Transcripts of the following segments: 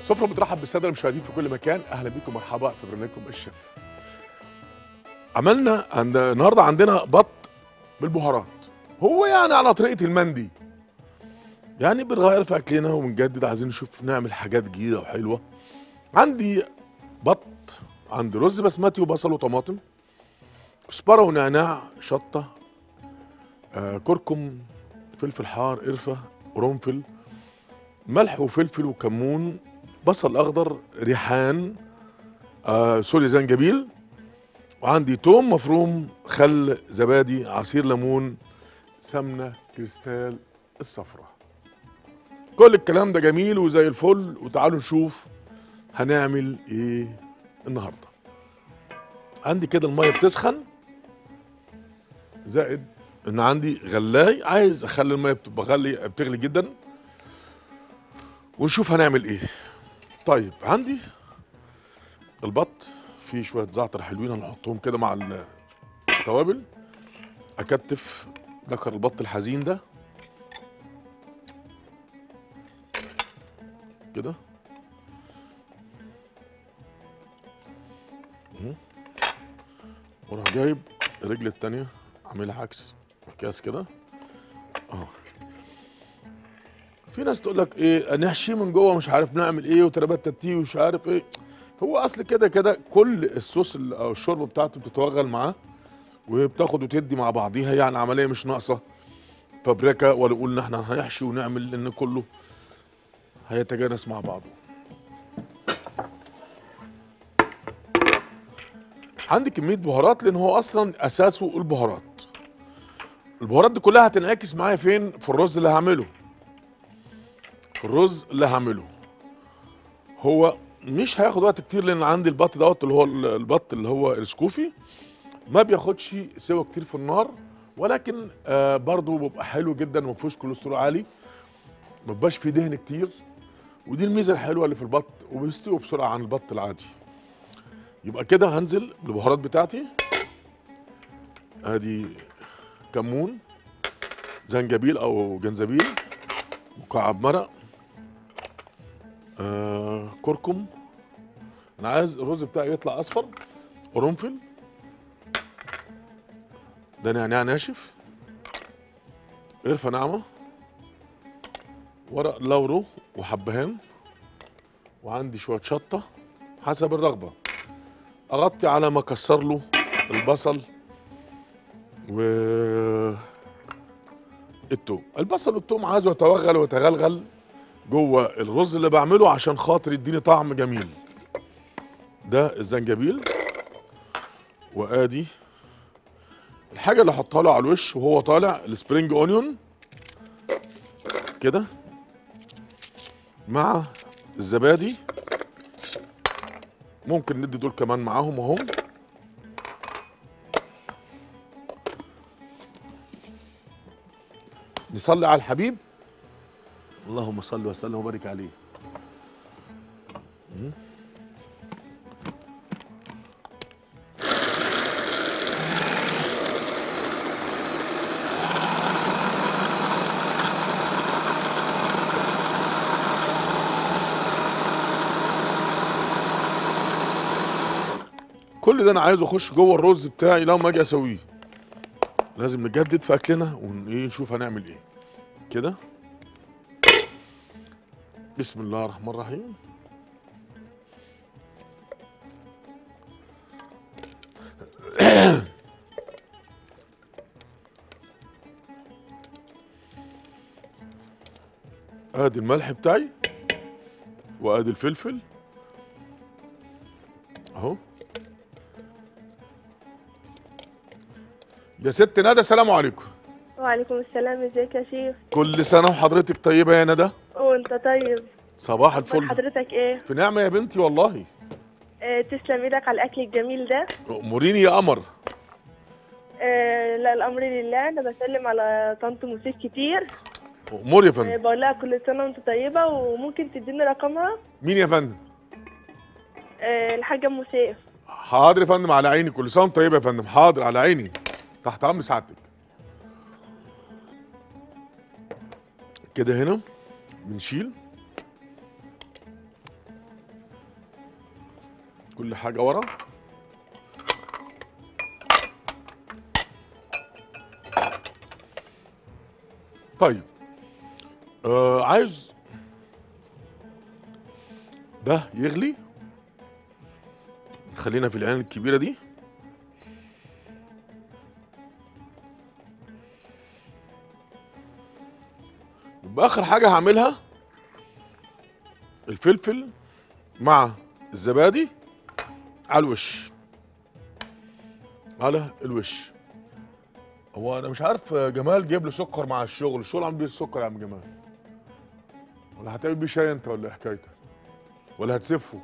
سفرة بترحب بالساده المشاهدين في كل مكان اهلا بكم مرحبا في برنامجكم الشيف عملنا عند النهارده عندنا بط بالبهارات هو يعني على طريقه المندي يعني بنغير في اكلنا وبنجدد عايزين نشوف نعمل حاجات جديده وحلوه عندي بط عندي رز بسمتي وبصل وطماطم كزبره ونعناع شطه آه كركم فلفل حار قرفه قرنفل ملح وفلفل وكمون بصل اخضر ريحان آه سوري زنجبيل وعندي توم مفروم خل زبادي عصير ليمون سمنه كريستال الصفراء كل الكلام ده جميل وزي الفل وتعالوا نشوف هنعمل ايه النهارده عندي كده الميه بتسخن زائد ان عندي غلاي عايز اخلي الميه بتبقى غلي بتغلي جدا ونشوف هنعمل ايه طيب عندي البط فيه شويه زعتر حلوين هنحطهم كده مع التوابل اكتف ذكر البط الحزين ده كده مم. واروح جايب الرجل التانية عاملها عكس الكاس كده اه في ناس تقول لك ايه نحشيه من جوه مش عارف نعمل ايه وتربات تتيه ومش عارف ايه هو اصل كده كده كل الصوص ال- او الشوربه بتاعته بتتوغل معاه وبتاخد وتدي مع بعضيها يعني عمليه مش ناقصه فبركه ولا نقول ان احنا هنحشي ونعمل لان كله هيتجانس مع بعضه عندي كميه بهارات لان هو اصلا اساسه البهارات البهارات دي كلها هتنعكس معايا فين في الرز اللي هعمله في الرز اللي هعمله هو مش هياخد وقت كتير لان عندي البط دوت اللي هو ال- البط اللي هو السكوفي ما بياخدش سوا كتير في النار ولكن آه برضه بيبقى حلو جدا وما فيهوش كوليسترول عالي ما بيبقاش فيه دهن كتير ودي الميزه الحلوه اللي في البط وبيستوي بسرعه عن البط العادي يبقى كده هنزل بالبهارات بتاعتي ادي كمون زنجبيل او جنزبيل مكعب مرق آه كركم انا عايز الرز بتاعي يطلع اصفر قرنفل ده نعناع ناشف قرفه ناعمه ورق لورو وحبهان وعندي شويه شطه حسب الرغبه اغطي على ما اكسر له البصل و التوم البصل والتوم عايزه يتوغل ويتغلغل جوه الرز اللي بعمله عشان خاطر يديني طعم جميل ده الزنجبيل وادي الحاجه اللي احطها له على الوش وهو طالع السبرينج اونيون كده مع الزبادي ممكن ندي دول كمان معاهم اهم نصلي على الحبيب اللهم صل وسلم وبارك عليه مم. كل ده انا عايزه اخش جوه الرز بتاعي لو ما اجي اسويه لازم نجدد في اكلنا ونشوف هنعمل ايه كده بسم الله الرحمن الرحيم ادي الملح بتاعي وادي الفلفل اهو يا ست ندى السلام عليكم وعليكم السلام ازيك يا شيخ كل سنه وحضرتك طيبه يا ندى وانت طيب صباح اخبار الفل حضرتك ايه في نعمه يا بنتي والله آه تسلم ايدك على الاكل الجميل ده اموريني يا قمر آه لا الامر لله انا بسلم على طنط موسيف كتير امور يا آه فندم بقول لها كل سنه وانت طيبه وممكن تديني رقمها مين يا فندم آه الحاجه ام سيف حاضر يا فندم على عيني كل سنه وانت طيبه يا فندم حاضر على عيني تحت امر سعادتك كده هنا بنشيل كل حاجه ورا طيب آه عايز ده يغلي خلينا في العين الكبيره دي يبقى اخر حاجه هعملها الفلفل مع الزبادي على الوش على الوش هو انا مش عارف جمال جايب لي سكر مع الشغل الشغل عامل بيه السكر يا عم جمال ولا هتعمل بيه شاي انت ولا ايه حكايتك ولا هتسفه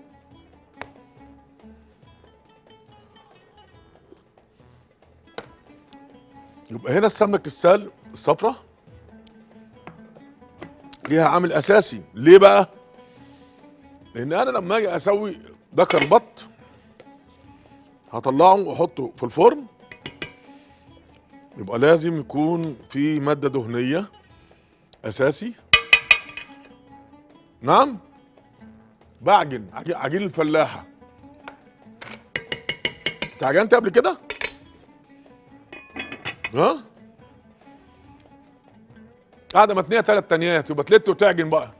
يبقى هنا السمنه الكريستال الصفراء ليها عامل اساسي ليه بقى لان انا لما اجي اسوي ذكر بط هطلعه واحطه في الفرن يبقى لازم يكون في ماده دهنيه اساسي نعم بعجن عجين, عجين الفلاحه انت عجنت قبل كده ها قاعده متنيه ثلاث تانيات يبقى تلت وتعجن بقى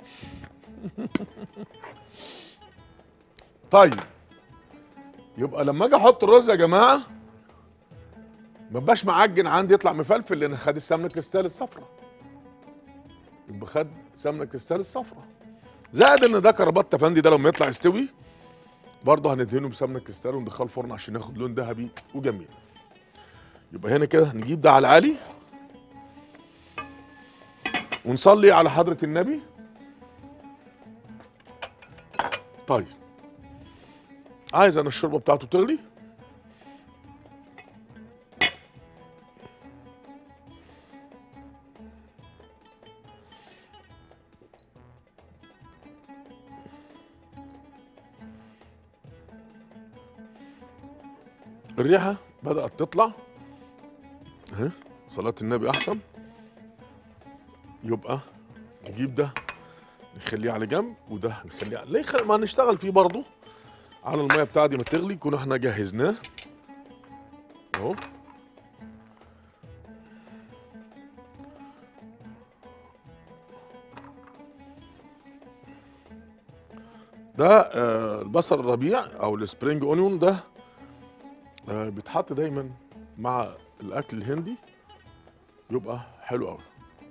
طيب يبقى لما اجي احط الرز يا جماعه ما بقاش معجن عندي يطلع مفلفل لان خد السمنه كريستال الصفراء يبقى خد سمنه كريستال الصفراء زائد ان ده كربات تفندي ده لما يطلع يستوي برضه هندهنه بسمنه كريستال وندخله الفرن عشان ياخد لون ذهبي وجميل يبقى هنا كده نجيب ده على العالي ونصلي على حضرة النبي طيب عايز انا الشوربه بتاعته تغلي الريحه بدات تطلع اهي صلاه النبي احسن يبقى نجيب ده نخليه على جنب وده نخليه على... ليه خل... ما نشتغل فيه برضه على الميه بتاعتي ما تغلي يكون احنا جهزناه اهو ده آه البصل الربيع او السبرينج اونيون ده آه بيتحط دايما مع الاكل الهندي يبقى حلو قوي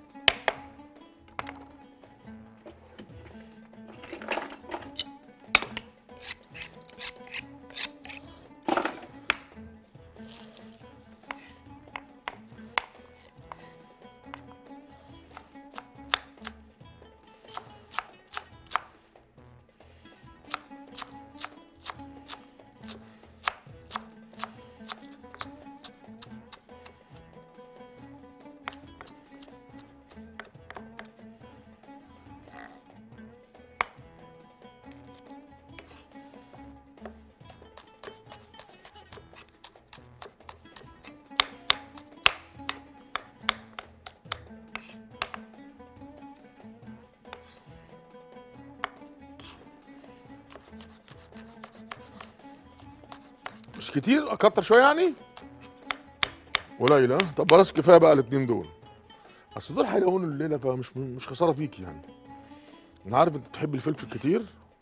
مش كتير اكتر شويه يعني قليل ها طب خلاص كفايه بقى الاثنين دول اصل دول هيلاقوني الليله فمش مش خساره فيك يعني انا عارف انت بتحب الفلفل كتير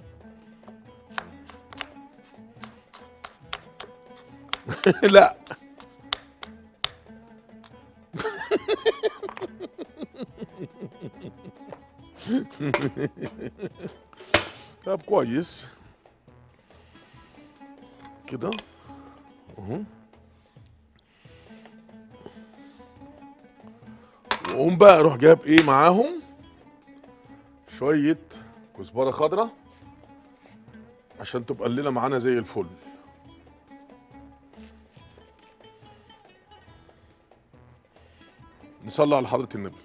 لا طب كويس كده اهو وقوم بقى اروح جايب ايه معاهم شويه كزبره خضراء عشان تبقى الليله معانا زي الفل نصلي على حضره النبي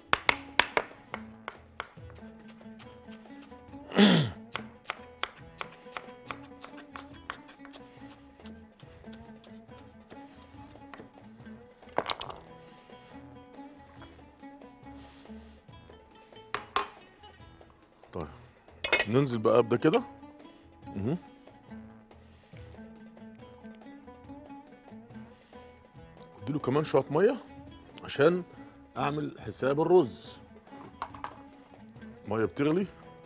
طيب ننزل بقى بده كده اهو اديله كمان شويه ميه عشان اعمل حساب الرز ميه بتغلي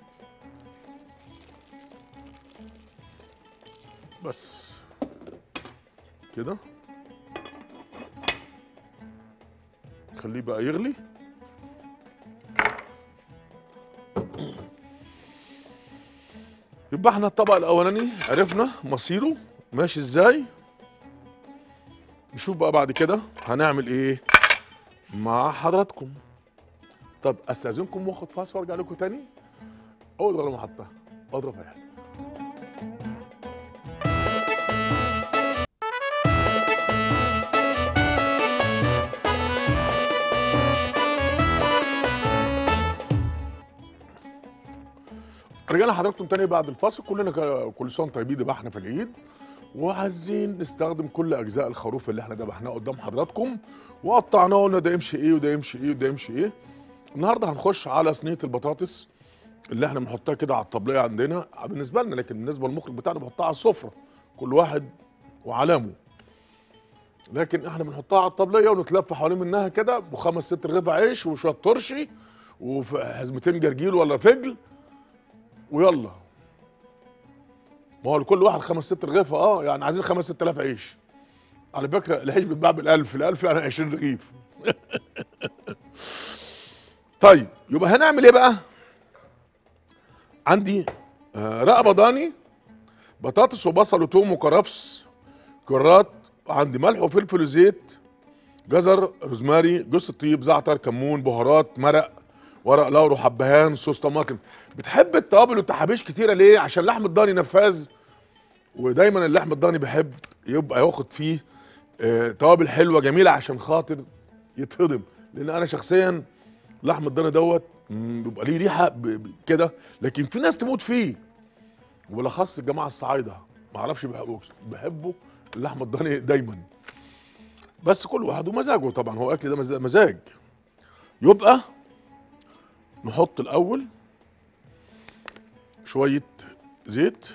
بس كده خليه بقى يغلي يبقى احنا الطبق الاولاني عرفنا مصيره ماشي ازاي نشوف بقى بعد كده هنعمل ايه مع حضراتكم طب استاذنكم واخد فاصل وارجع لكم تاني اول غير محطه اضرب اي حاجه رجعنا حضراتكم تاني بعد الفاصل كلنا ك- كل سنه وانتم طيبين يبقى احنا في العيد وعايزين نستخدم كل اجزاء الخروف اللي احنا ذبحناه قدام حضراتكم وقطعناه وقلنا ده يمشي ايه وده يمشي ايه وده يمشي ايه النهارده هنخش على صينيه البطاطس اللي احنا بنحطها كده على الطبليه عندنا بالنسبه لنا لكن بالنسبه للمخرج بتاعنا بنحطها على السفره كل واحد وعلامه لكن احنا بنحطها على الطبليه ونتلف حوالين منها كده بخمس ست رغيف عيش وشويه ترشي وحزمتين جرجير ولا فجل ويلا ما هو لكل واحد خمس ست رغيف اه يعني عايزين خمس ست الاف عيش على فكره العيش بيتباع بالالف الالف يعني 20 رغيف طيب يبقى هنعمل ايه بقى عندي آه رقبه ضاني بطاطس وبصل وتوم وكرفس كرات عندي ملح وفلفل وزيت جزر روزماري جوز الطيب زعتر كمون بهارات مرق ورق لورا حبهان صوص طماطم بتحب التوابل والتحابيش كتيره ليه عشان اللحم الضاني نفاذ ودايما اللحم الضاني بيحب يبقى ياخد فيه آه توابل حلوه جميله عشان خاطر يتهضم لان انا شخصيا لحم الضاني دوت مم، بيبقى ليه ريحه ب- ب- كده لكن في ناس تموت فيه وبالاخص الجماعه الصعايده ما اعرفش بيحبوا بيحبوا اللحم الضاني دايما بس كل واحد ومزاجه طبعا هو اكل ده مز- مزاج يبقى نحط الاول شويه زيت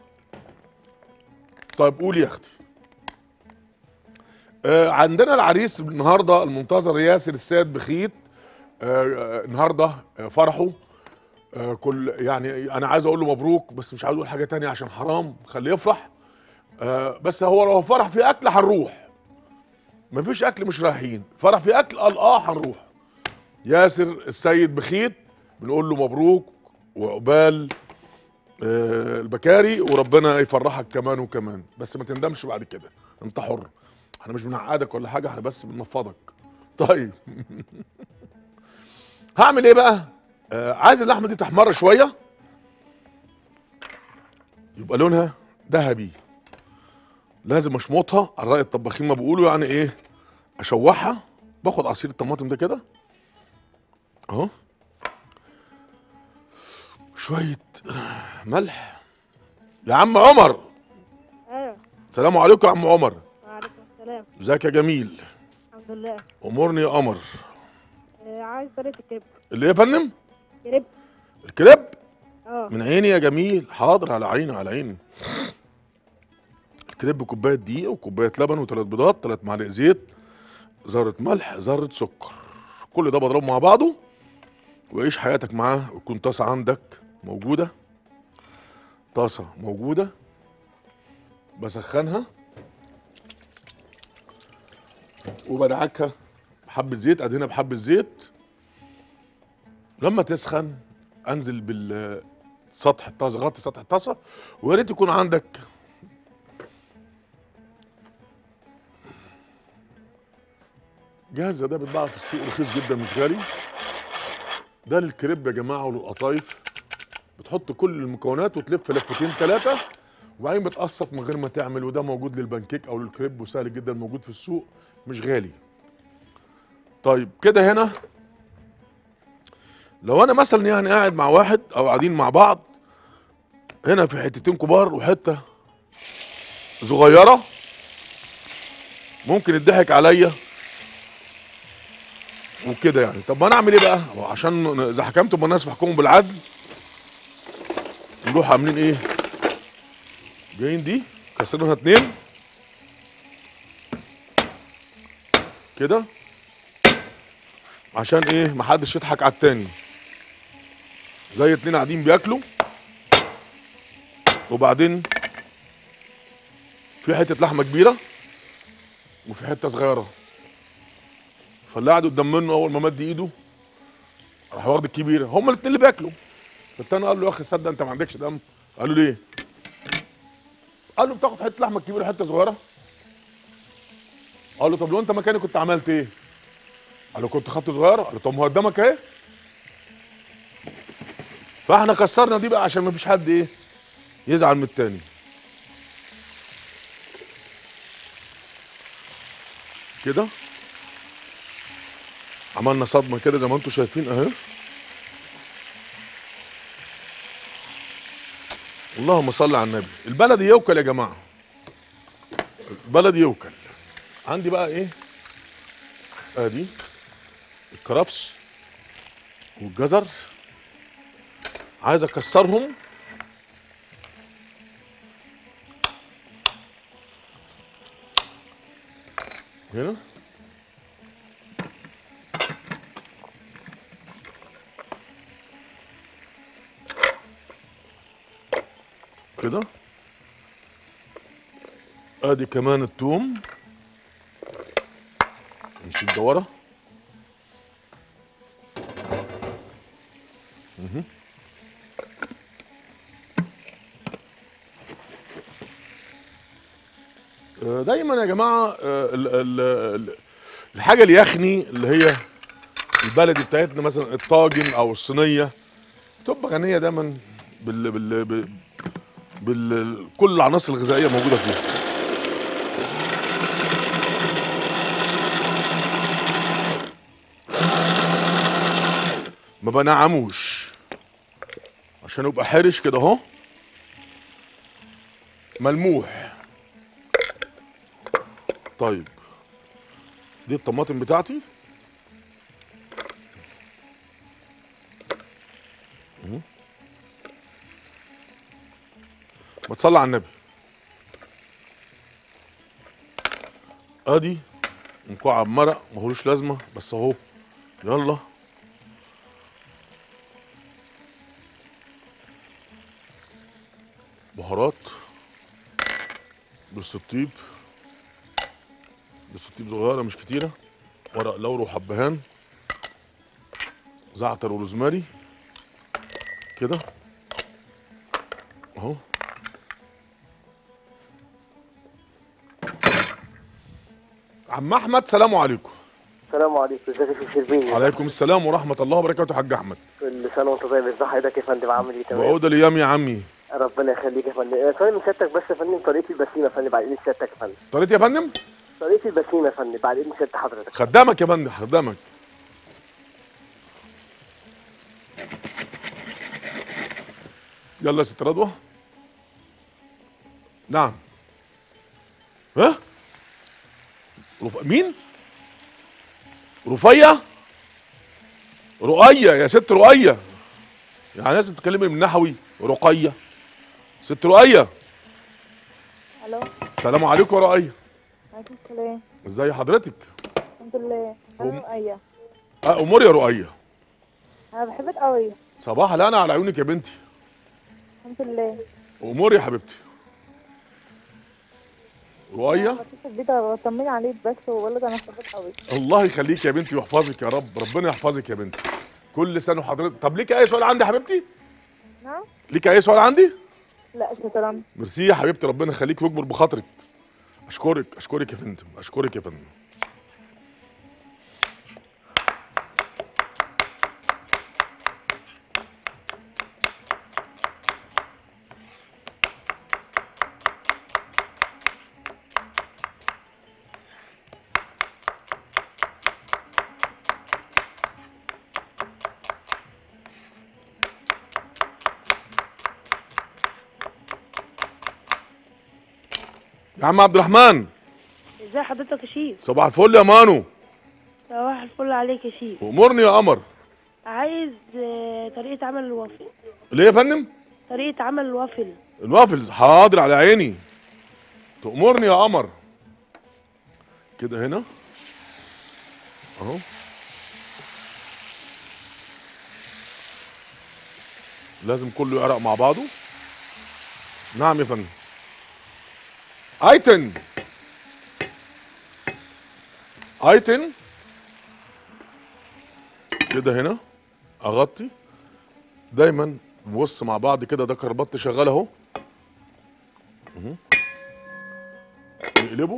طيب قول يا اختي آه عندنا العريس النهارده المنتظر ياسر السيد بخيت آه آه، النهارده آه، فرحه آه كل يعني انا عايز اقول له مبروك بس مش عايز اقول حاجه تانية عشان حرام خليه يفرح آه بس هو لو فرح في اكل هنروح مفيش اكل مش رايحين فرح في اكل قال اه هنروح ياسر السيد بخيت بنقول له مبروك وعقبال آه، البكاري وربنا يفرحك كمان وكمان بس ما تندمش بعد كده انت حر احنا مش بنعقدك ولا حاجه احنا بس بننفضك طيب هعمل ايه بقى آه عايز اللحمه دي تحمر شويه يبقى لونها ذهبي لازم اشمطها على راي الطباخين ما بيقولوا يعني ايه اشوحها باخد عصير الطماطم ده كده اهو شويه ملح يا عم عمر ايوه سلام عليكم يا عم عمر وعليكم السلام ازيك يا جميل الحمد لله امورني يا قمر آه، عايز طريقه الكبد اللي إيه يا فندم كريب الكريب اه من عيني يا جميل حاضر على عيني على عيني الكريب كوبايه دقيق وكوبايه لبن وثلاث بيضات ثلاث معالق زيت ذره ملح ذره سكر كل ده بضربه مع بعضه وعيش حياتك معاه ويكون طاسه عندك موجوده طاسه موجوده بسخنها وبدعكها بحبه زيت ادهنها بحبه زيت لما تسخن انزل بالسطح الطاسه غطي سطح الطاسه ويا ريت يكون عندك جاهز ده بيتباع في السوق رخيص جدا مش غالي ده للكريب يا جماعه وللقطايف بتحط كل المكونات وتلف لفتين ثلاثه وبعدين بتقسط من غير ما تعمل وده موجود للبانكيك او للكريب وسهل جدا موجود في السوق مش غالي طيب كده هنا لو انا مثلا يعني قاعد مع واحد او قاعدين مع بعض هنا في حتتين كبار وحته صغيره ممكن يضحك عليا وكده يعني طب ما انا اعمل ايه بقى هو عشان اذا حكمتم الناس بحكموا بالعدل نروح عاملين ايه جايين دي كسرينها اتنين كده عشان ايه محدش يضحك على التاني زي اتنين قاعدين بياكلوا وبعدين في حته لحمه كبيره وفي حته صغيره فاللي قاعد قدام منه اول ما مد ايده راح واخد الكبيره هما الاتنين اللي بياكلوا فالتاني قال له يا اخي صدق انت ما عندكش دم قال له ليه قال له بتاخد حته لحمه كبيره وحته صغيره قال له طب لو انت مكاني كنت عملت ايه قال له كنت خدت صغيره قال له طب ما هو قدامك اهي فاحنا كسرنا دي بقى عشان ما فيش حد ايه يزعل من التاني كده عملنا صدمه كده زي ما انتم شايفين اهي اللهم صل على النبي البلد يوكل يا جماعه البلد يوكل عندي بقى ايه ادي الكرفس والجزر عايز اكسرهم هنا كده ادي كمان التوم نشيل ده ورا مهم. آه، دايما يا جماعه آه، ال- ال- ال- الحاجه اليخني اللي هي البلدي بتاعتنا مثلا الطاجن او الصينيه تبقى غنيه دايما بال بال بال, بال... كل العناصر الغذائيه موجوده فيها ما بنعموش عشان يبقى حرش كده اهو ملموح طيب دي الطماطم بتاعتي اهو. ما تصلي على النبي ادي مكعب مرق مهولوش لازمه بس اهو يلا بهارات بس الطيب بس الطيب صغيره مش كتيره ورق لورا وحبهان زعتر وروزماري كده اهو عم احمد سلام عليكم السلام عليكم ازيك يا شيخ شربيني عليكم السلام ورحمه الله وبركاته يا حاج احمد كل سنه وانت طيب ازي حضرتك يا فندم عامل ايه تمام وعود الايام يا عمي ربنا يخليك يا فندم آه، سؤال من سيادتك بس يا فندم طريقه البسيمه يا فندم بعد اذن سيادتك يا فندم طريقتي يا فندم طريقه البسيمه يا فندم بعد اذن سيادة حضرتك خدامك يا فندم خدامك يلا يا ست رضوى نعم ها رف... مين رفية رؤية يا ست رؤية يعني لازم تتكلمي من نحوي رقية ست رؤية الو السلام عليكم يا رؤية عليكم السلام ازي حضرتك الحمد لله هم- انا رؤية اه امور يا رؤية انا بحبك قوي صباح الهنا على عيونك يا بنتي الحمد لله امور يا حبيبتي رؤية بتصل بيك بطمن عليك بس وبقول لك انا بحبك قوي الله يخليك يا بنتي ويحفظك يا رب ربنا يحفظك يا بنتي كل سنه وحضرتك طب ليك اي سؤال عندي يا حبيبتي نعم ليك اي سؤال عندي لا شكرا ميرسي يا حبيبتي ربنا يخليك ويكبر بخاطرك اشكرك اشكرك يا فندم اشكرك يا فندم يا عم عبد الرحمن ازاي حضرتك يا شيف صباح الفل يا مانو صباح الفل عليك يا شيف امرني يا قمر عايز آه، طريقة عمل الوافل ليه يا فندم طريقة عمل الوافل الوافلز حاضر على عيني تأمرني يا قمر كده هنا اهو لازم كله يعرق مع بعضه نعم يا فندم ايتن ايتن كده هنا اغطي دايما نبص مع بعض كده ده كربط شغال اهو اهو. نقلبه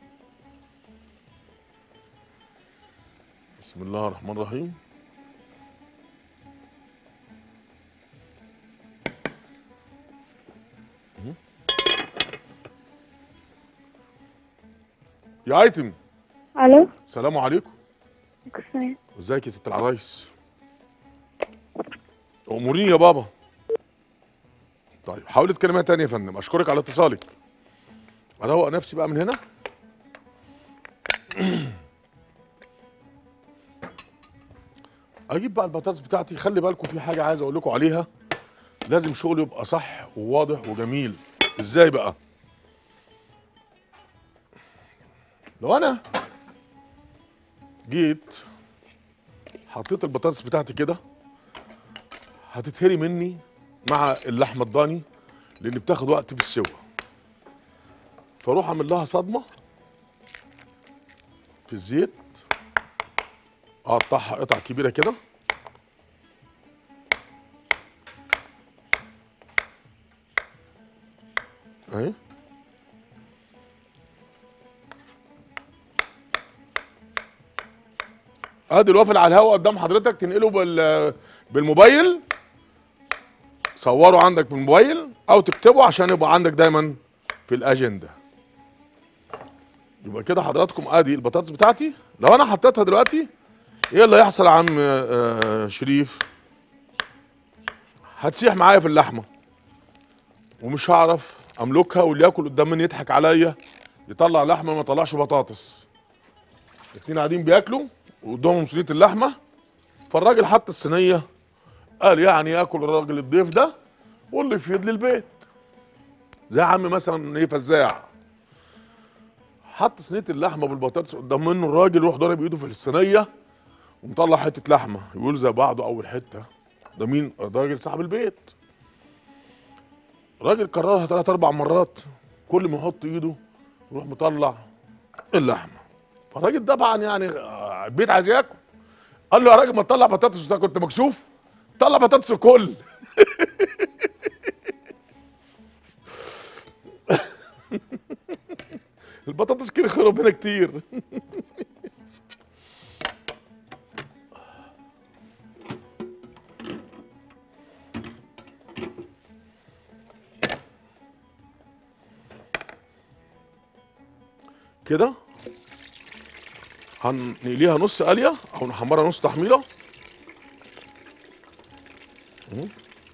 بسم الله الرحمن الرحيم اهو. يا ايتم الو السلام عليكم السلام ازيك يا ست العرايس اموريني يا بابا طيب حاولت كلمات تانية يا فندم اشكرك على اتصالك اروق نفسي بقى من هنا اجيب بقى البطاطس بتاعتي خلي بالكم في حاجه عايز اقول لكم عليها لازم شغلي يبقى صح وواضح وجميل ازاي بقى لو انا جيت حطيت البطاطس بتاعتي كده هتتهري مني مع اللحمه الضاني لان بتاخد وقت في السوا فاروح اعمل لها صدمه في الزيت اقطعها قطع كبيره كده اهي ادي الوافل على الهواء قدام حضرتك تنقله بال بالموبايل صوره عندك بالموبايل او تكتبه عشان يبقى عندك دايما في الاجنده يبقى كده حضراتكم ادي البطاطس بتاعتي لو انا حطيتها دلوقتي ايه اللي هيحصل يا عم آه، شريف هتسيح معايا في اللحمه ومش هعرف املكها واللي ياكل قدام مني يضحك عليا يطلع لحمه ما يطلعش بطاطس الاتنين قاعدين بياكلوا وقدامهم صينيه اللحمه فالراجل حط الصينيه قال يعني ياكل الراجل الضيف ده واللي يفيد لي البيت زي عم مثلا ايه فزاع حط صينيه اللحمه بالبطاطس قدام منه الراجل يروح ضارب ايده في الصينيه ومطلع حته لحمه يقول زي بعضه اول حته ده مين الراجل صاحب البيت الراجل كررها ثلاث اربع مرات كل ما يحط ايده يروح مطلع اللحمه فالراجل طبعا يعني آه، البيت عايز ياكل قال له يا راجل ما تطلع بطاطس ده كنت مكسوف طلع بطاطس كل البطاطس كده خير ربنا كتير كده هنقليها نص قليه او نحمرها نص تحميره مم.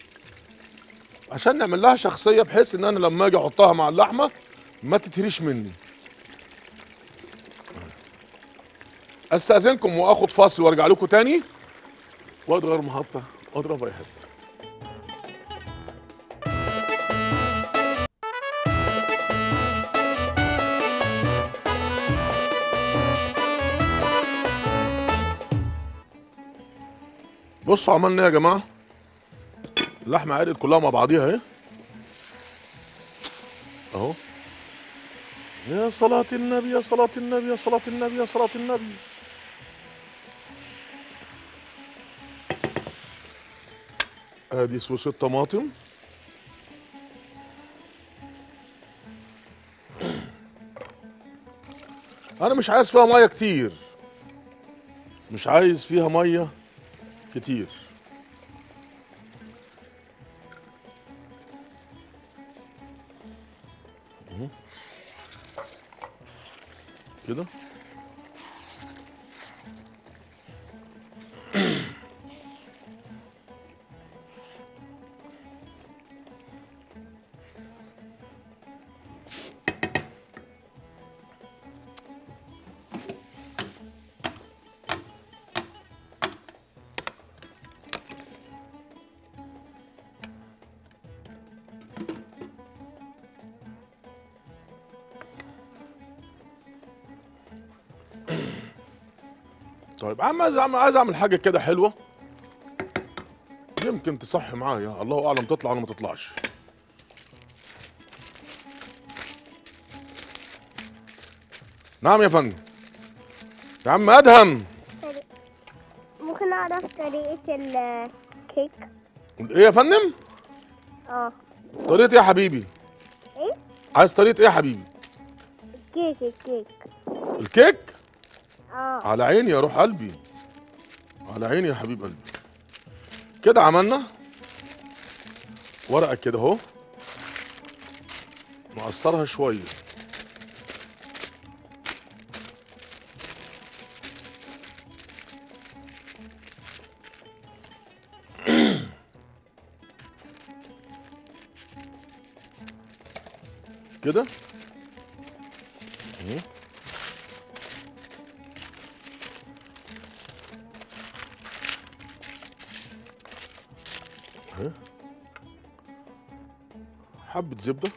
عشان نعمل لها شخصيه بحيث ان انا لما اجي احطها مع اللحمه ما تتهريش مني استاذنكم واخد فاصل وارجع لكم تاني واضغر محطه واضرب اي حته بصوا عملنا ايه يا جماعه اللحمه عرقت كلها مع بعضيها اهي اهو يا صلاة النبي يا صلاة النبي يا صلاة النبي يا صلاة النبي ادي صوص الطماطم انا مش عايز فيها ميه كتير مش عايز فيها ميه كتير اهو. كده طيب عم عايز أعمل- عايز اعمل حاجه كده حلوه يمكن تصح معايا الله اعلم تطلع ولا ما تطلعش نعم يا فندم يا عم ادهم ممكن اعرف طريقة الكيك ايه يا فندم اه طريقه ايه يا حبيبي ايه عايز طريقه ايه يا حبيبي الكيك الكيك الكيك اه على عيني يا روح قلبي على عيني يا حبيب قلبي كده عملنا ورقه كده اهو نقصرها شويه كده اهو اهي حبة زبدة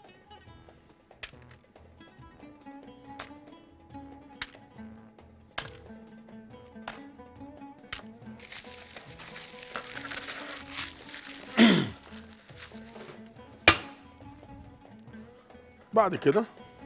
بعد كده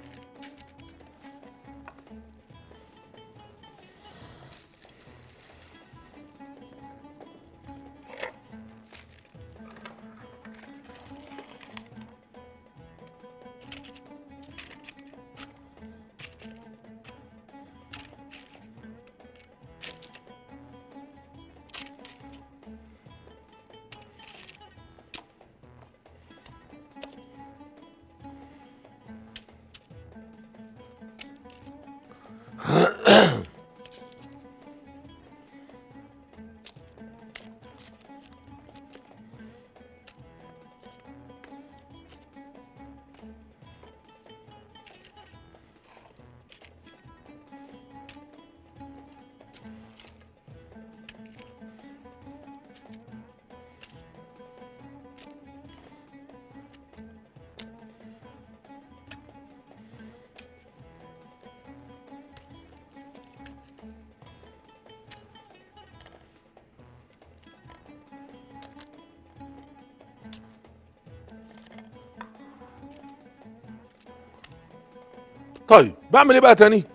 طيب بعمل ايه بقى تاني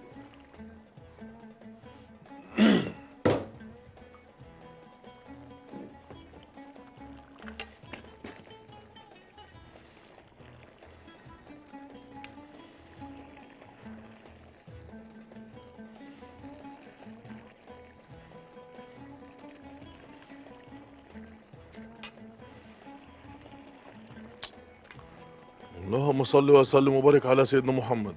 اللهم صل وسلم وبارك على سيدنا محمد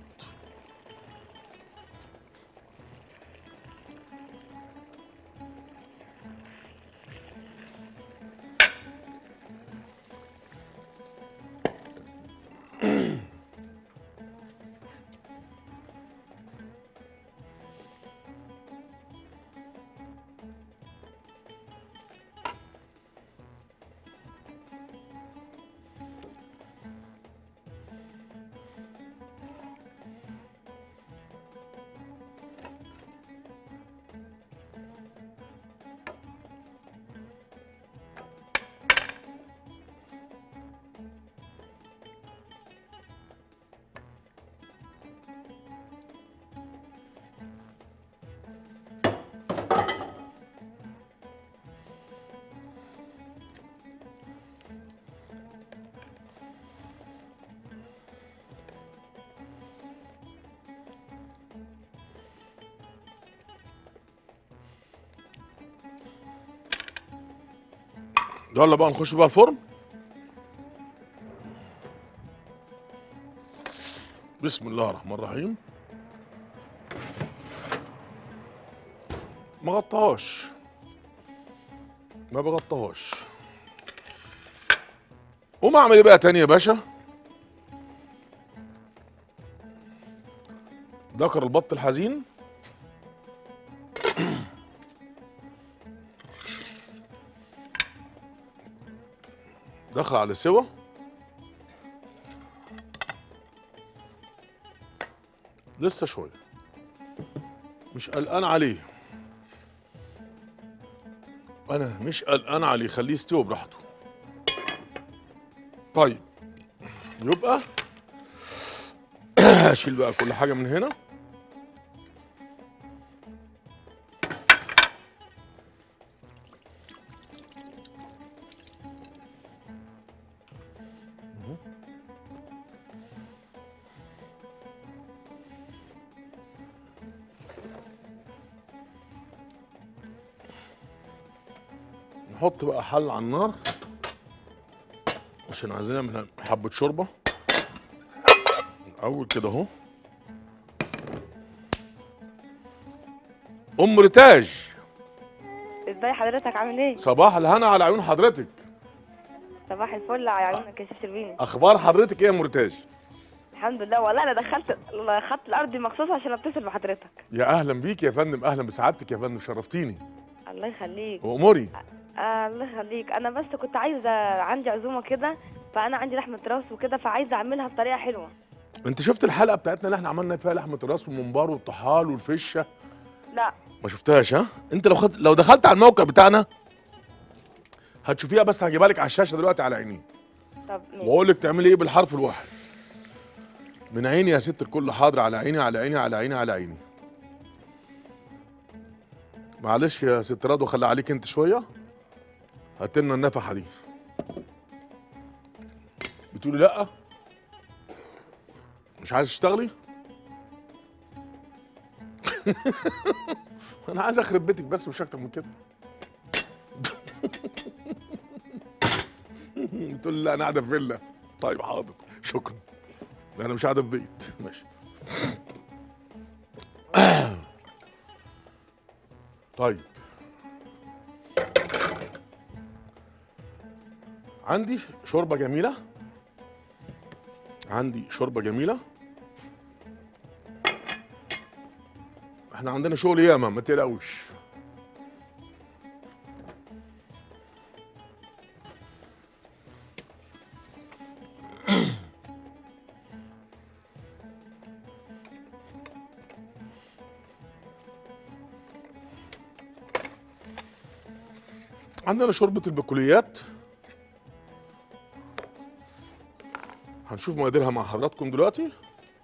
يلا بقى نخش بقى الفرن بسم الله الرحمن الرحيم ما غطاهاش ما بغطاهاش قوم اعمل ايه بقى تاني يا باشا ذكر البط الحزين دخل على سوا لسه شويه مش قلقان عليه انا مش قلقان عليه خليه يستوي براحته طيب يبقى هشيل بقى كل حاجه من هنا نحط بقى حل على النار عشان عايزين نعمل حبة شوربة الأول كده أهو أم ريتاج ازاي حضرتك عامل ايه؟ صباح الهنا على عيون حضرتك صباح الفل على عيونك يا شيخ شربيني أخبار حضرتك إيه يا أم ريتاج؟ الحمد لله والله انا دخلت خدت الارض مخصوص عشان اتصل بحضرتك يا أهلا بيك يا فندم أهلا بسعادتك يا فندم شرفتيني الله يخليك وأموري آه الله يخليك انا بس كنت عايزه عندي عزومه كده فانا عندي لحمه راس وكده فعايزه اعملها بطريقه حلوه أنت شفت الحلقة بتاعتنا اللي إحنا عملنا فيها لحمة الراس والممبار والطحال والفشة؟ لا ما شفتهاش ها انت لو خد... لو دخلت على الموقع بتاعنا هتشوفيها بس هجيبها لك على الشاشه دلوقتي على عيني طب ماشي واقول لك تعملي ايه بالحرف الواحد من عيني يا ست الكل حاضر على عيني على عيني على عيني على عيني معلش يا ست رضوى خلي عليك انت شويه هات لنا النفحه دي بتقولي لا مش عايز تشتغلي انا عايز اخرب بيتك بس مش اكتر من كده تقول لي لا انا قاعده في فيلا طيب حاضر شكرا لا انا مش قاعده في بيت ماشي طيب عندي شوربه جميله عندي شوربه جميله احنا عندنا شغل ياما ما تقلقوش عندنا شوربة البقوليات هنشوف مقاديرها مع حضراتكم دلوقتي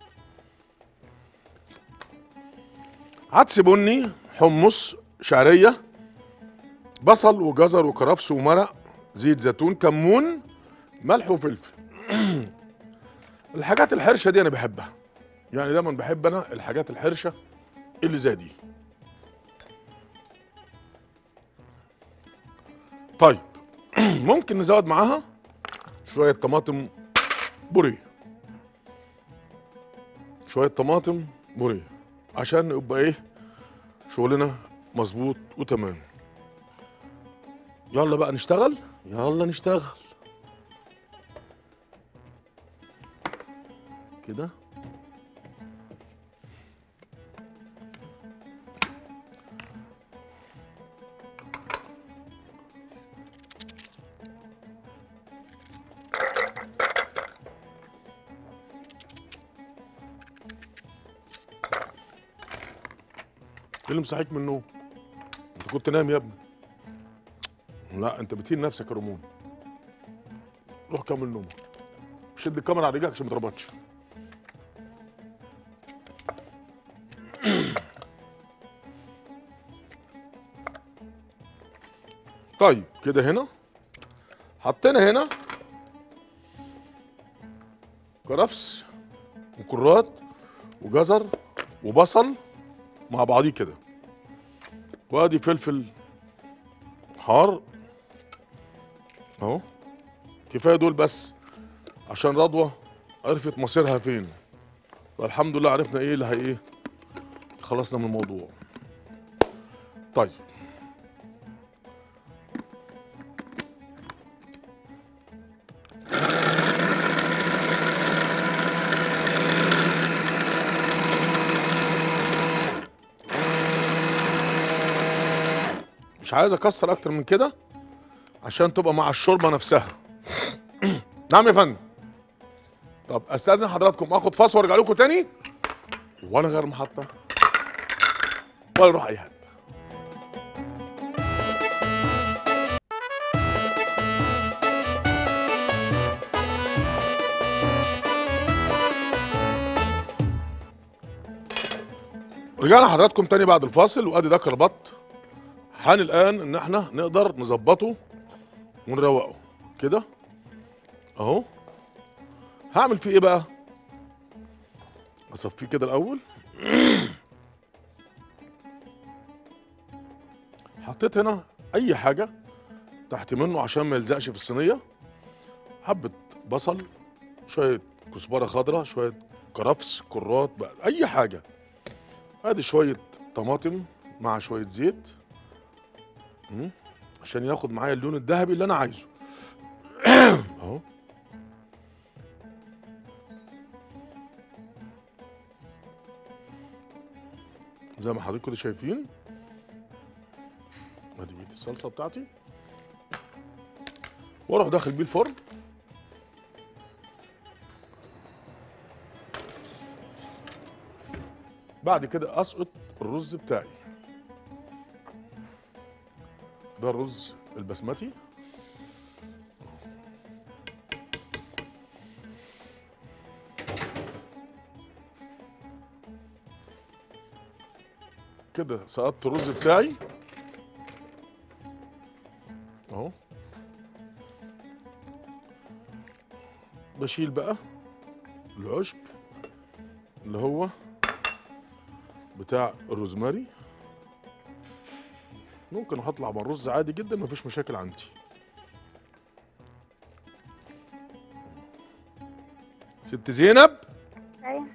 عدس بني حمص شعرية بصل وجزر وكرفس ومرق زيت زيتون كمون ملح وفلفل الحاجات الحرشة دي أنا بحبها يعني دايما بحب أنا الحاجات الحرشة اللي زي دي طيب ممكن نزود معاها شوية طماطم بوريه شوية طماطم بوريه عشان يبقى ايه شغلنا مظبوط وتمام يلا بقى نشتغل يلا نشتغل كده ايه اللي مصحيك من النوم انت كنت نايم يا ابني لا انت بتهين نفسك يا رمون روح كمل نومك شد الكاميرا على رجلك عشان ما تربطش طيب كده هنا حطينا هنا كرفس وكرات وجزر وبصل مع بعضيه كده وادي فلفل حار اهو كفايه دول بس عشان رضوى عرفت مصيرها فين والحمد لله عرفنا ايه اللي هي ايه خلصنا من الموضوع طيب مش عايز اكسر اكتر من كده عشان تبقى مع الشوربه نفسها نعم يا فندم طب استاذن حضراتكم اخد فاصل وارجع لكم تاني ولا غير محطه ولا اروح اي حته رجعنا حضراتكم تاني بعد الفاصل وادي ده كربط حان الان ان احنا نقدر نظبطه ونروقه كده اهو هعمل فيه ايه بقى اصفيه كده الاول حطيت هنا اي حاجه تحت منه عشان ما يلزقش في الصينيه حبه بصل شويه كزبره خضراء شويه كرفس كرات بقى اي حاجه ادي شويه طماطم مع شويه زيت مم. عشان ياخد معايا اللون الذهبي اللي انا عايزه اهو زي ما حضراتكم كده شايفين ادي بقيه الصلصه بتاعتي واروح داخل بيه الفرن بعد كده اسقط الرز بتاعي ده الرز البسمتي كده سقطت الرز بتاعي اهو بشيل بقى العشب اللي هو بتاع الروزماري ممكن احط مع الرز عادي جدا مفيش مشاكل عندي ست زينب ايوه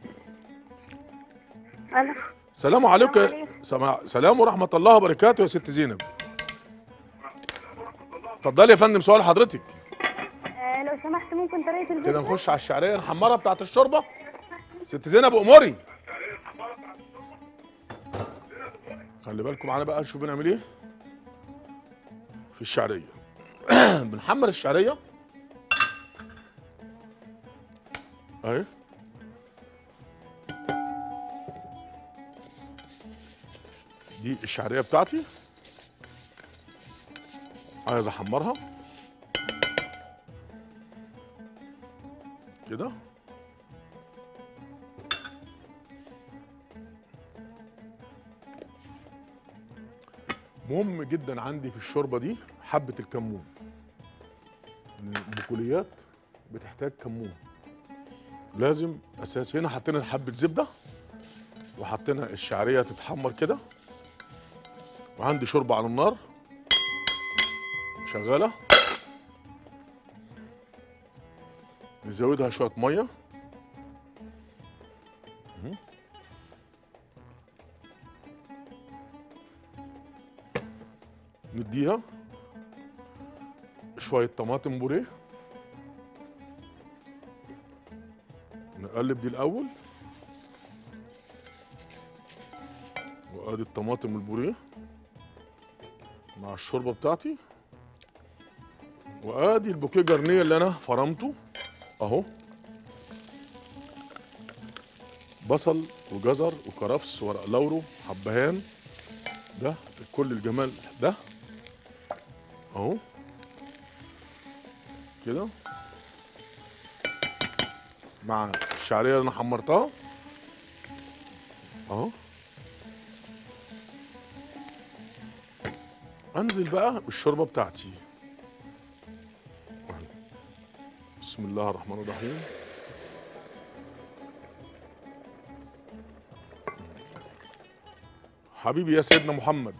انا سلام عليكم السلام عليكم. سما- سلام ورحمة الله وبركاته يا ست زينب اتفضلي يا فندم سؤال حضرتك آه لو سمحت ممكن طريقه كده البيتزا نخش على الشعرية نحمرها بتاعت الشوربة ست زينب اموري خلي بالكم معانا بقى نشوف بنعمل ايه في الشعرية بنحمر الشعرية اهي دي الشعرية بتاعتي عايز احمرها كده مهم جدا عندي في الشوربه دي حبه الكمون إن البقوليات بتحتاج كمون لازم اساس هنا حطينا حبه زبده وحطينا الشعريه تتحمر كده وعندي شوربه على النار شغاله نزودها شويه ميه مهم. نديها شويه طماطم بوريه نقلب دي الاول وادي الطماطم البوريه مع الشوربه بتاعتي وادي البوكيه جرنيه اللي انا فرمته اهو بصل وجزر وكرفس ورق لورو حبهان ده كل الجمال ده اهو كده مع الشعريه اللي انا حمرتها اهو انزل بقى بالشوربه بتاعتي بسم الله الرحمن الرحيم حبيبي يا سيدنا محمد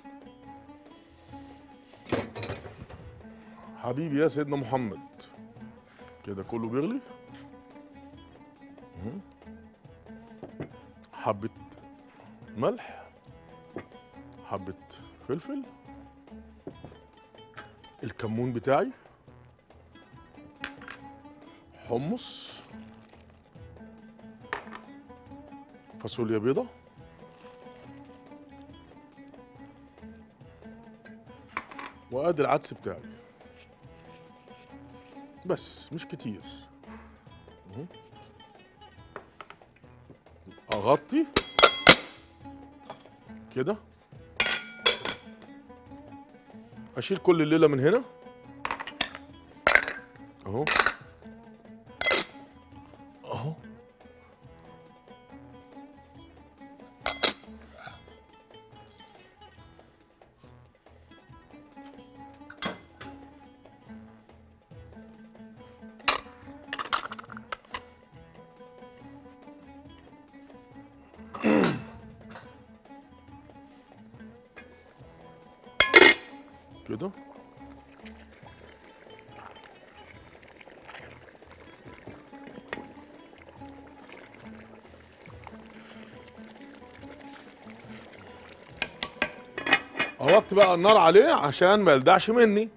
حبيبي يا سيدنا محمد كده كله بيغلي مهم. حبة ملح حبة فلفل الكمون بتاعي حمص فاصوليا بيضة وادي العدس بتاعي بس مش كتير اهو. اغطي كده اشيل كل الليله من هنا اهو اهو كده اوطي بقى النار عليه عشان ما يلدعش مني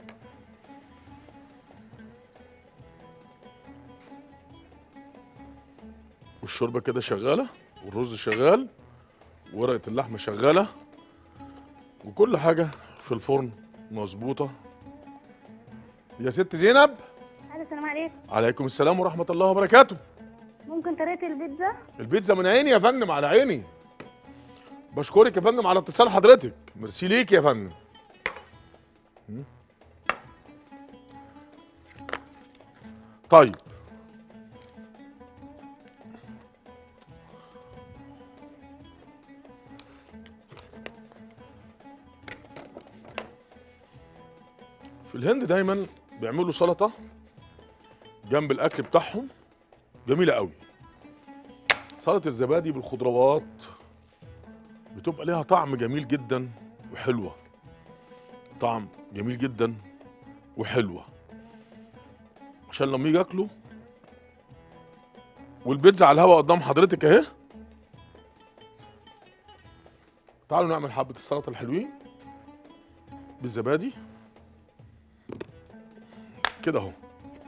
والشوربه كده شغاله والرز شغال ورقه اللحمه شغاله وكل حاجه في الفرن مظبوطه يا ست زينب الو السلام عليكم عليكم السلام ورحمه الله وبركاته ممكن طريقه البيتزا البيتزا من عيني يا فندم على عيني بشكرك يا فندم على اتصال حضرتك ميرسي ليك يا فندم م? طيب في الهند دايما بيعملوا سلطه جنب الاكل بتاعهم جميله قوي سلطه الزبادي بالخضروات بتبقى ليها طعم جميل جدا وحلوه طعم جميل جدا وحلوه عشان لما يجي ياكلوا والبيتزا على الهواء قدام حضرتك اهي تعالوا نعمل حبه السلطه الحلوين بالزبادي كده اهو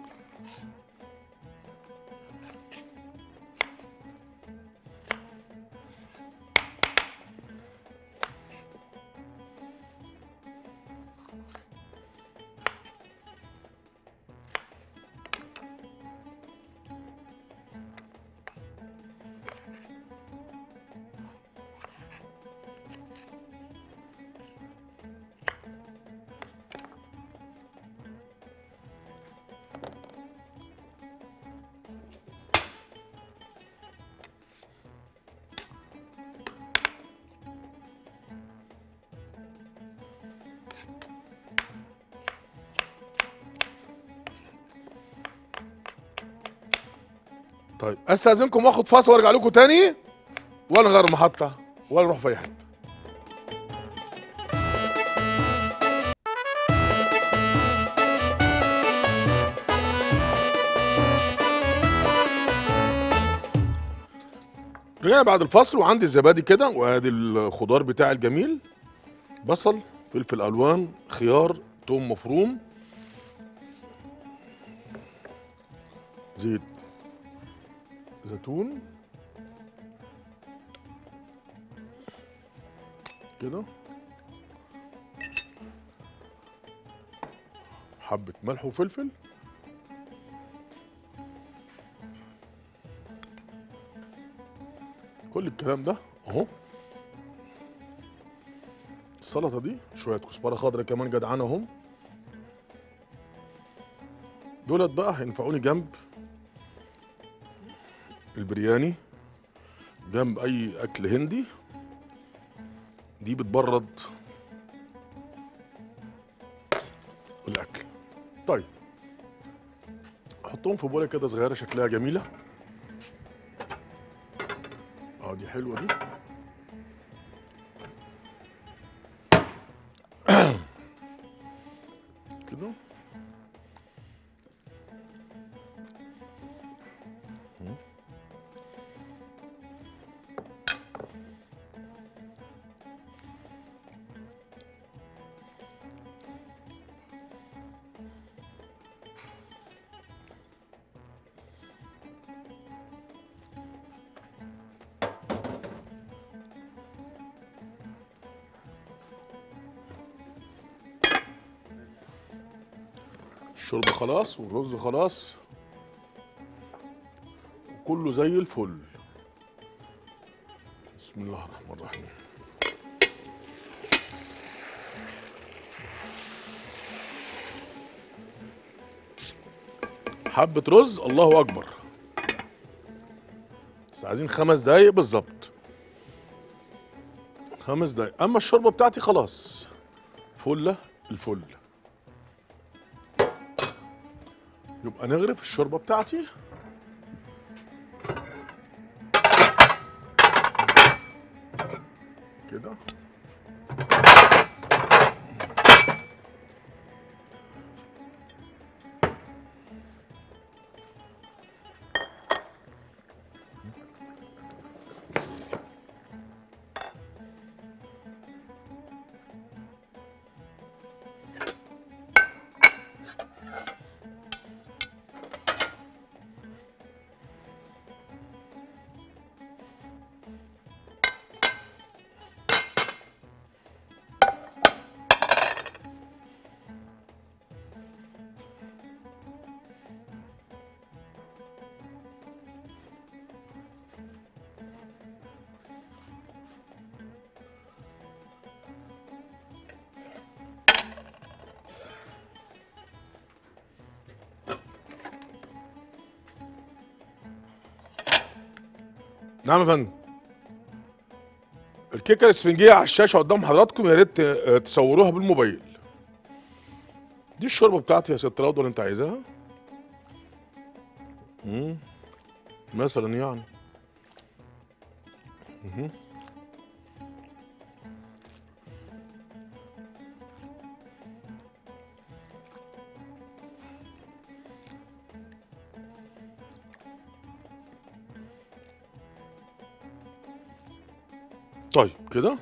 طيب استاذنكم واخد فاصل وارجع لكم تاني ولا نغير محطه ولا نروح في اي حته رجعنا بعد الفصل وعندي الزبادي كده وادي الخضار بتاعي الجميل بصل فلفل الوان خيار توم مفروم زيت زيتون كده حبة ملح وفلفل كل الكلام ده اهو السلطة دي شوية كزبرة خضراء كمان جدعانة اهم دولت بقى هينفعوني جنب البرياني جنب اي اكل هندي دي بتبرد الاكل طيب احطهم في بوله كده صغيره شكلها جميله اه دي حلوه دي كده الشوربه خلاص والرز خلاص وكله زي الفل بسم الله الرحمن الرحيم حبة رز الله أكبر بس عايزين خمس دقايق بالظبط خمس دقايق أما الشوربة بتاعتي خلاص فلة الفل يبقى نغرف الشوربه بتاعتي كده نعم يا فندم الكيكه الاسفنجيه على الشاشه قدام حضراتكم يا ريت آه، تصوروها بالموبايل دي الشوربه بتاعتي يا ست رضوى اللي انت عايزاها مم. مثلا يعني مهم. طيب كده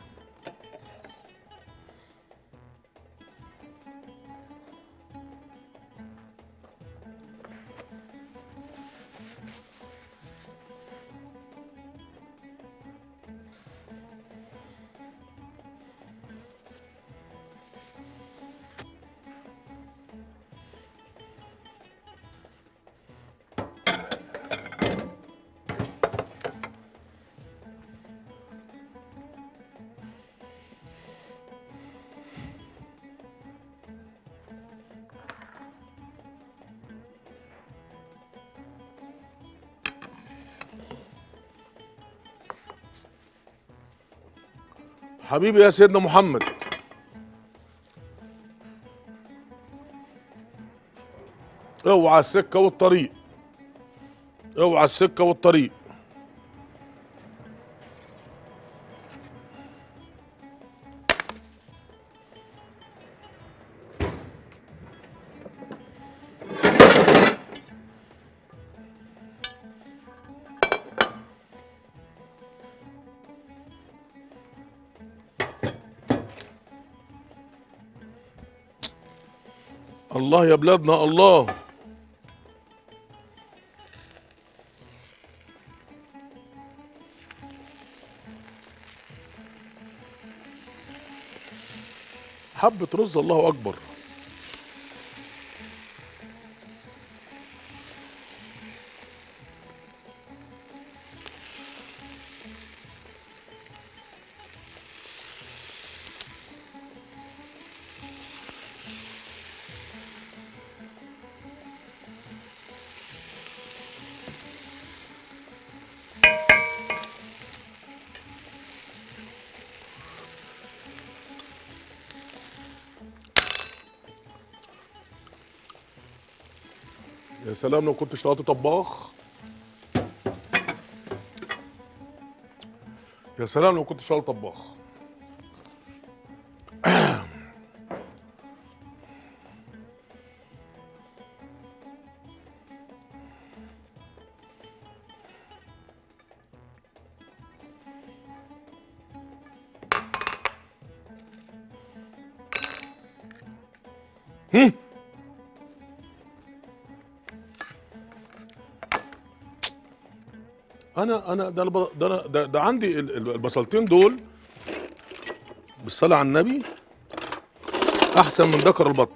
حبيبي يا سيدنا محمد اوعى السكة والطريق اوعى السكة والطريق الله يا بلادنا الله حبة رز الله أكبر يا سلام لو كنت اشتغلت طباخ يا سلام لو كنت اشتغلت طباخ هم. انا انا ده الب- ده أنا- ده, ده عندي ال- ال- البصلتين دول بالصلاه على النبي احسن من دكر البط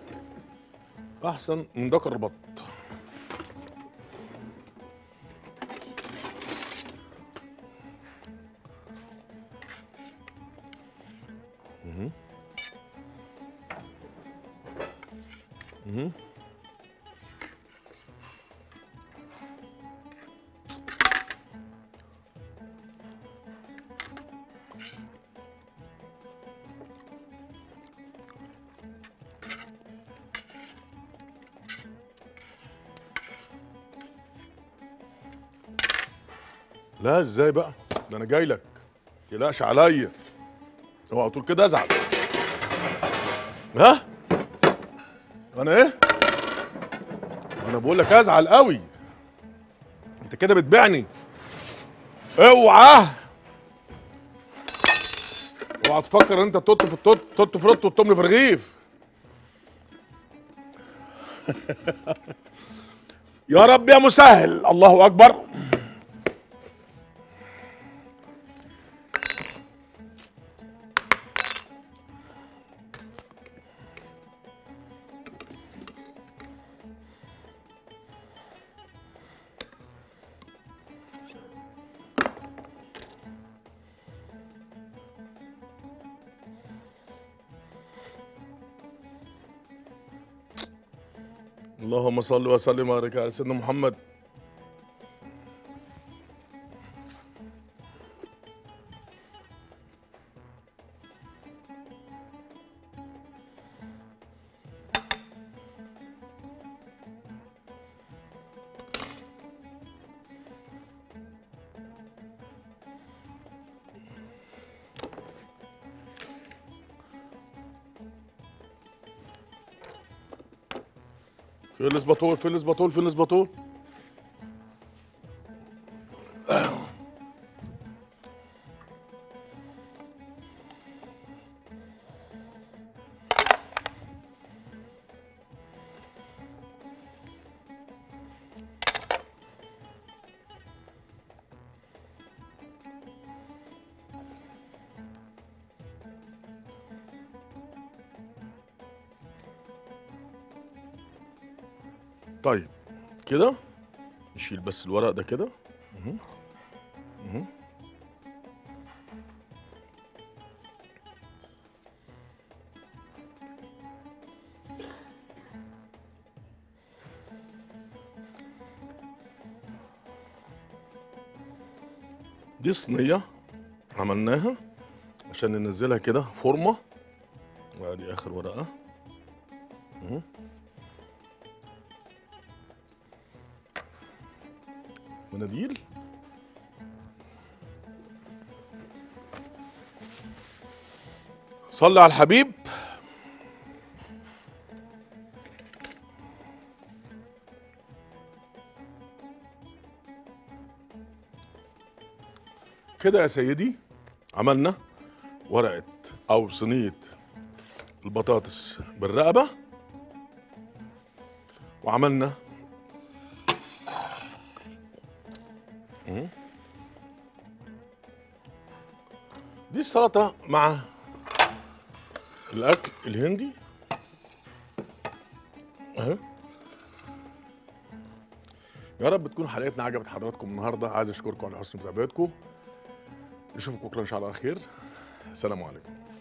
احسن من دكر البط مهم. مهم. لا ازاي بقى ده انا جاي لك تقلقش عليا اوعى تقول كده ازعل ها انا ايه انا بقول لك ازعل قوي انت كده بتبيعني اوعى اوعى تفكر ان انت توت في التوت توت في رط وتملي في رغيف يا رب يا مسهل الله اكبر اللهم صل وسلم وبارك على سيدنا محمد فين الاسباطول فين الاسباطول فين الاسباطول طيب كده نشيل بس الورق ده كده مهم. مهم. دي صينية عملناها عشان ننزلها كده فورمة وادي اخر ورقة مهم. مناديل صلي على الحبيب كده يا سيدي عملنا ورقة أو صينية البطاطس بالرقبة وعملنا دي السلطة مع الأكل الهندي أهي يا رب تكون حلقتنا عجبت حضراتكم النهارده عايز اشكركم على حسن متابعتكم نشوفكم بكره ان شاء الله على خير السلام عليكم